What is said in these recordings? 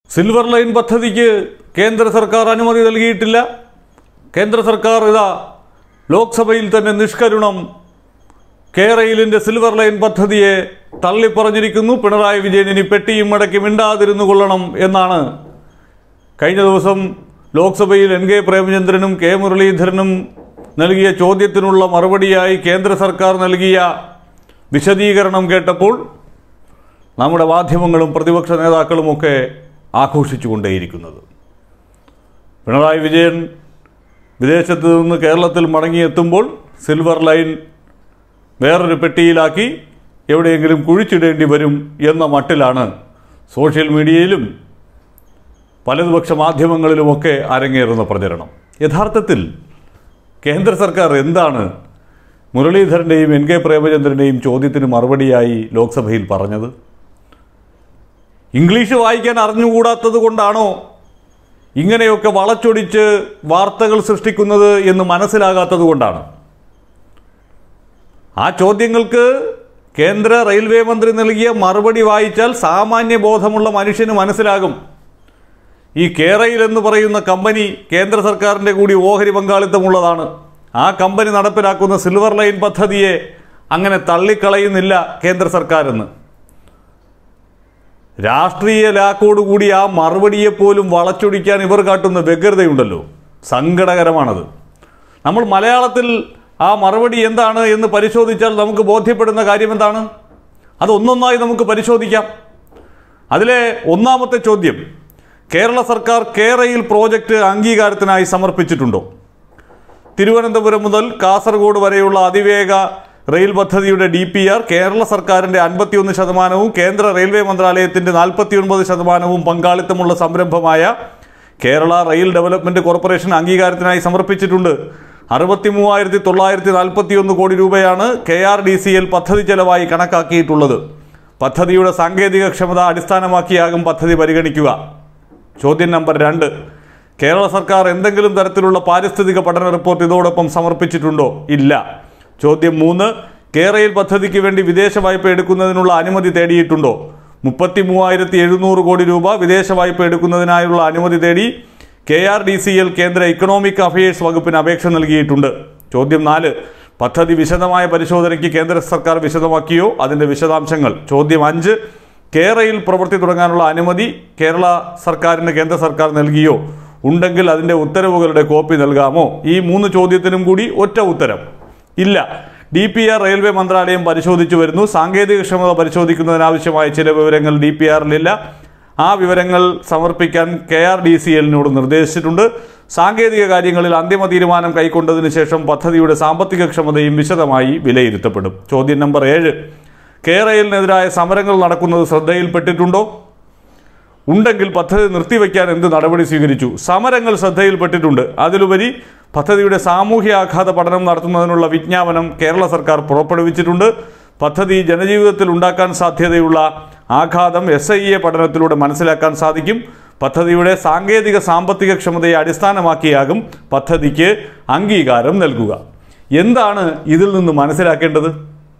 silver line പദ്ധതിക്ക് കേന്ദ്ര സർക്കാർ അനുമതി നൽകിയിട്ടില്ല കേന്ദ്ര സർക്കാർ ഇതാ ലോക്സഭയിൽ തന്നെ നിഷ്കരുണം കേരയിലിൻ്റെ സിൽവർ ലൈൻ പദ്ധതിയെ തള്ളിപ്പറഞ്ഞിരിക്കുന്നു പിണറായി വിജയൻ ഇനി പെട്ടിയും മടക്കി മിണ്ടാതിരുന്നു കൊള്ളണം എന്നാണ് കഴിഞ്ഞ ദിവസം ലോക്സഭയിൽ എൻ കെ പ്രേമചന്ദ്രനും കെ മുരളീധരനും നൽകിയ ചോദ്യത്തിനുള്ള മറുപടിയായി കേന്ദ്ര സർക്കാർ നൽകിയ വിശദീകരണം കേട്ടപ്പോൾ നമ്മുടെ മാധ്യമങ്ങളും പ്രതിപക്ഷ നേതാക്കളുമൊക്കെ ആഘോഷിച്ചുകൊണ്ടേയിരിക്കുന്നത് പിണറായി വിജയൻ വിദേശത്ത് നിന്ന് കേരളത്തിൽ മടങ്ങിയെത്തുമ്പോൾ സിൽവർ ലൈൻ വേറൊരു പെട്ടിയിലാക്കി എവിടെയെങ്കിലും കുഴിച്ചിടേണ്ടി വരും എന്ന മട്ടിലാണ് സോഷ്യൽ മീഡിയയിലും വലതുപക്ഷ മാധ്യമങ്ങളിലുമൊക്കെ അരങ്ങേറുന്ന പ്രചരണം യഥാർത്ഥത്തിൽ കേന്ദ്ര സർക്കാർ എന്താണ് മുരളീധരൻ്റെയും എൻ കെ പ്രേമചന്ദ്രൻ്റെയും ചോദ്യത്തിന് മറുപടിയായി ലോക്സഭയിൽ പറഞ്ഞത് ഇംഗ്ലീഷ് വായിക്കാൻ അറിഞ്ഞുകൂടാത്തത് കൊണ്ടാണോ ഇങ്ങനെയൊക്കെ വളച്ചൊടിച്ച് വാർത്തകൾ സൃഷ്ടിക്കുന്നത് എന്ന് മനസ്സിലാകാത്തത് കൊണ്ടാണ് ആ ചോദ്യങ്ങൾക്ക് കേന്ദ്ര റെയിൽവേ മന്ത്രി നൽകിയ മറുപടി വായിച്ചാൽ സാമാന്യ ബോധമുള്ള മനുഷ്യന് മനസ്സിലാകും ഈ കേരയിൽ എന്ന് പറയുന്ന കമ്പനി കേന്ദ്ര സർക്കാരിൻ്റെ കൂടി ഓഹരി പങ്കാളിത്തമുള്ളതാണ് ആ കമ്പനി നടപ്പിലാക്കുന്ന സിൽവർ ലൈൻ പദ്ധതിയെ അങ്ങനെ തള്ളിക്കളയുന്നില്ല കേന്ദ്ര സർക്കാരെന്ന് രാഷ്ട്രീയ ലാക്കോടുകൂടി ആ മറുപടിയെപ്പോലും വളച്ചൊടിക്കാൻ ഇവർ കാട്ടുന്ന വ്യഗ്രതയുണ്ടല്ലോ സങ്കടകരമാണത് നമ്മൾ മലയാളത്തിൽ ആ മറുപടി എന്താണ് എന്ന് പരിശോധിച്ചാൽ നമുക്ക് ബോധ്യപ്പെടുന്ന കാര്യം എന്താണ് അത് ഒന്നൊന്നായി നമുക്ക് പരിശോധിക്കാം അതിലെ ഒന്നാമത്തെ ചോദ്യം കേരള സർക്കാർ കേരയിൽ പ്രോജക്റ്റ് അംഗീകാരത്തിനായി സമർപ്പിച്ചിട്ടുണ്ടോ തിരുവനന്തപുരം മുതൽ കാസർഗോഡ് വരെയുള്ള അതിവേഗ റെയിൽ പദ്ധതിയുടെ ഡി പി ആർ കേരള സർക്കാരിന്റെ അൻപത്തിയൊന്ന് ശതമാനവും കേന്ദ്ര റെയിൽവേ മന്ത്രാലയത്തിന്റെ നാൽപ്പത്തിയൊൻപത് ശതമാനവും പങ്കാളിത്തമുള്ള സംരംഭമായ കേരള റെയിൽ ഡെവലപ്മെന്റ് കോർപ്പറേഷൻ അംഗീകാരത്തിനായി സമർപ്പിച്ചിട്ടുണ്ട് അറുപത്തി മൂവായിരത്തി തൊള്ളായിരത്തി നാൽപ്പത്തിയൊന്ന് കോടി രൂപയാണ് K R D C L പദ്ധതി ചെലവായി കണക്കാക്കിയിട്ടുള്ളത് പദ്ധതിയുടെ സാങ്കേതിക ക്ഷമത അടിസ്ഥാനമാക്കിയാകും പദ്ധതി പരിഗണിക്കുക ചോദ്യം നമ്പർ രണ്ട് കേരള സർക്കാർ എന്തെങ്കിലും തരത്തിലുള്ള പാരിസ്ഥിതിക പഠന റിപ്പോർട്ട് ഇതോടൊപ്പം സമർപ്പിച്ചിട്ടുണ്ടോ ഇല്ല ചോദ്യം മൂന്ന് കേരയിൽ പദ്ധതിക്ക് വേണ്ടി വിദേശ വായ്പ എടുക്കുന്നതിനുള്ള അനുമതി തേടിയിട്ടുണ്ടോ മുപ്പത്തി മൂവായിരത്തി എഴുന്നൂറ് കോടി രൂപ വിദേശ വായ്പ എടുക്കുന്നതിനായുള്ള അനുമതി തേടി K R D C L കേന്ദ്ര ഇക്കണോമിക് അഫയേഴ്സ് വകുപ്പിന് അപേക്ഷ നൽകിയിട്ടുണ്ട് ചോദ്യം നാല് പദ്ധതി വിശദമായ പരിശോധനയ്ക്ക് കേന്ദ്ര സർക്കാർ വിശദമാക്കിയോ അതിന്റെ വിശദാംശങ്ങൾ ചോദ്യം അഞ്ച് കേരയിൽ പ്രവൃത്തി തുടങ്ങാനുള്ള അനുമതി കേരള സർക്കാരിന് കേന്ദ്ര സർക്കാർ നൽകിയോ ഉണ്ടെങ്കിൽ അതിന്റെ ഉത്തരവുകളുടെ കോപ്പി നൽകാമോ ഈ മൂന്ന് ചോദ്യത്തിനും കൂടി ഒറ്റ ഉത്തരം ഇല്ല ഡി പി ആർ റെയിൽവേ മന്ത്രാലയം പരിശോധിച്ചു വരുന്നു സാങ്കേതിക ക്ഷമത പരിശോധിക്കുന്നതിനാവശ്യമായ ചില വിവരങ്ങൾ ഡി പി ആറിലില്ല ആ വിവരങ്ങൾ സമർപ്പിക്കാൻ കെ ആർ ഡി സി എല്ലിനോട് നിർദ്ദേശിച്ചിട്ടുണ്ട് സാങ്കേതിക കാര്യങ്ങളിൽ അന്തിമ തീരുമാനം കൈക്കൊണ്ടതിന് ശേഷം പദ്ധതിയുടെ സാമ്പത്തിക ക്ഷമതയും വിശദമായി വിലയിരുത്തപ്പെടും ചോദ്യം നമ്പർ ഏഴ് കേരളിനെതിരായ സമരങ്ങൾ നടക്കുന്നത് ശ്രദ്ധയിൽപ്പെട്ടിട്ടുണ്ടോ ഉണ്ടെങ്കിൽ പദ്ധതി നിർത്തിവെക്കാൻ എന്ത് നടപടി സ്വീകരിച്ചു സമരങ്ങൾ ശ്രദ്ധയിൽപ്പെട്ടിട്ടുണ്ട് അതിലുപരി പദ്ധതിയുടെ സാമൂഹ്യ ആഘാത പഠനം നടത്തുന്നതിനുള്ള വിജ്ഞാപനം കേരള സർക്കാർ പുറപ്പെടുവിച്ചിട്ടുണ്ട് പദ്ധതി ജനജീവിതത്തിൽ ഉണ്ടാക്കാൻ സാധ്യതയുള്ള ആഘാതം എസ് ഐ എ പഠനത്തിലൂടെ മനസ്സിലാക്കാൻ സാധിക്കും പദ്ധതിയുടെ സാങ്കേതിക സാമ്പത്തിക ക്ഷമതയെ അടിസ്ഥാനമാക്കിയാകും പദ്ധതിക്ക് അംഗീകാരം നൽകുക എന്താണ് ഇതിൽ നിന്ന് മനസ്സിലാക്കേണ്ടത്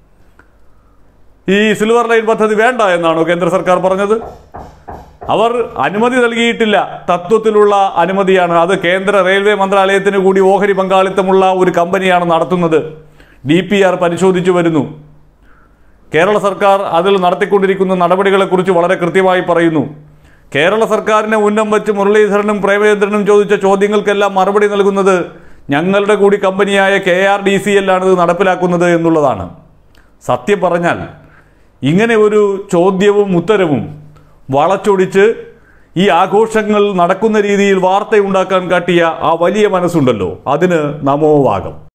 ഈ സിൽവർ ലൈൻ പദ്ധതി വേണ്ട എന്നാണോ കേന്ദ്ര സർക്കാർ പറഞ്ഞത് അവർ അനുമതി നൽകിയിട്ടില്ല തത്വത്തിലുള്ള അനുമതിയാണ് അത് കേന്ദ്ര റെയിൽവേ മന്ത്രാലയത്തിന് കൂടി ഓഹരി പങ്കാളിത്തമുള്ള ഒരു കമ്പനിയാണ് നടത്തുന്നത് ഡി പി ആർ പരിശോധിച്ചു വരുന്നു കേരള സർക്കാർ അതിൽ നടത്തിക്കൊണ്ടിരിക്കുന്ന നടപടികളെക്കുറിച്ച് വളരെ കൃത്യമായി പറയുന്നു കേരള സർക്കാരിനെ ഉന്നം വെച്ച് മുരളീധരനും പ്രേമചന്ദ്രനും ചോദിച്ച ചോദ്യങ്ങൾക്കെല്ലാം മറുപടി നൽകുന്നത് ഞങ്ങളുടെ കൂടി കമ്പനിയായ കെ ആർ ഡി സി എല്ലാണ് ഇത് നടപ്പിലാക്കുന്നത് എന്നുള്ളതാണ് സത്യം പറഞ്ഞാൽ ഇങ്ങനെ ഒരു ചോദ്യവും ഉത്തരവും വളച്ചൊടിച്ച് ഈ ആഘോഷങ്ങൾ നടക്കുന്ന രീതിയിൽ വാർത്തയുണ്ടാക്കാൻ കാട്ടിയ ആ വലിയ മനസ്സുണ്ടല്ലോ അതിന് നമോവാകം